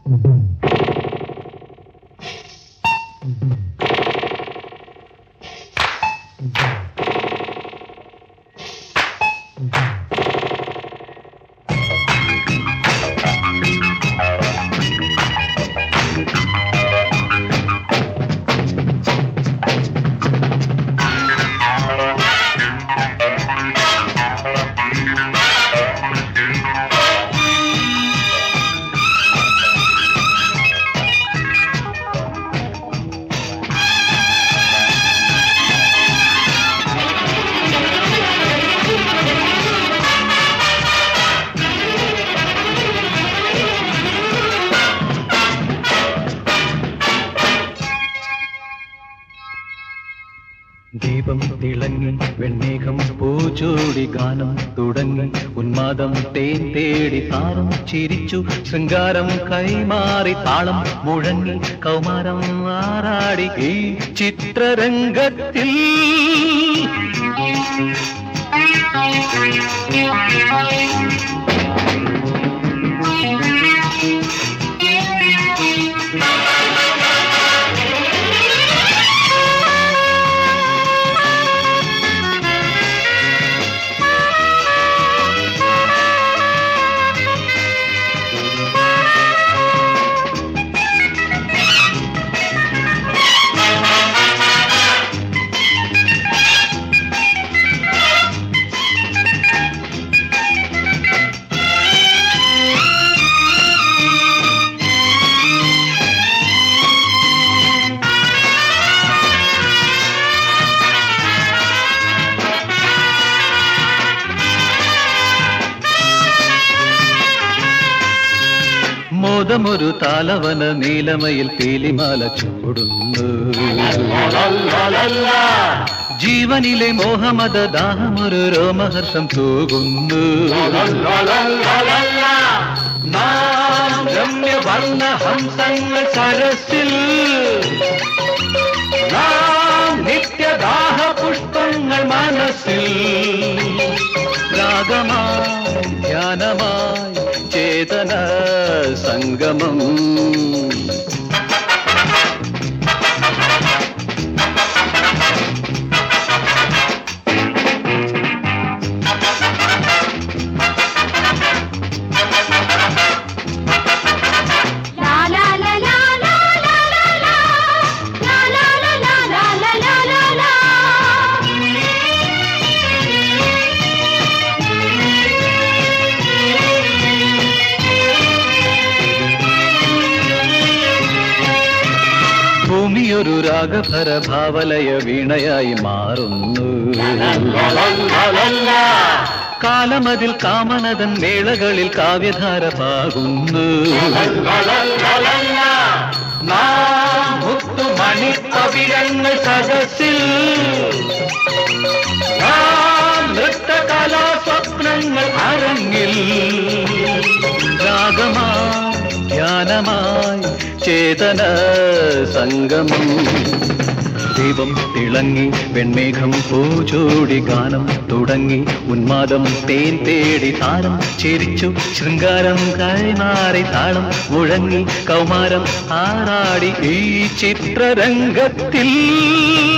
ദീപം തിളങ്ങി വെണ്ണേകം പൂച്ചൂടി ഗാനം തുടങ്ങി ഉന്മാദം തേൻ തേടി താരം ചിരിച്ചു ശൃംഗാരം കൈമാറി താളം മുഴങ്ങി കൗമാരം ആറാടി ഈ ചിത്രരംഗത്തിൽ മോദമൊരു താലവന നീലമയിൽ പീലിമാല ചൂടുന്നു ജീവനിലെ മോഹമത ദാഹമൊരു രോമഹർഷം തൂകുന്നു നാം രമ്യവർണ്ണ ഹംസങ്ങൾ സരസിൽ നാം നിത്യദാഹ പുഷ്പങ്ങൾ മനസ്സിൽ രാഗമായി ധ്യാനമായി ചേതന സംഗമം La la la la la la la la. La la la la la la la la la. ഭൂമിയൊരു രാഗഭര ഭാവലയ വീണയായി മാറുന്നു കാലമതിൽ കാമനതൻ മേളകളിൽ കാവ്യധാര പാകുന്നു മുത്തുമണിപ്പവിഴങ്ങൾ സദസ്സിൽ നാം നൃത്തകലാ സ്വപ്നങ്ങൾ അരങ്ങിൽ രാഗമായി ധ്യാനമായി ചേതന സംഗമം ദീപം തിളങ്ങി വെൺമേഘം പൂച്ചൂടി ഗാനം തുടങ്ങി ഉന്മാദം തേൻ തേടി താരം ചിരിച്ചു ശൃംഗാരം കൈമാറി താളം മുഴങ്ങി കൗമാരം ആറാടി ഈ ചിത്രരംഗത്തിൽ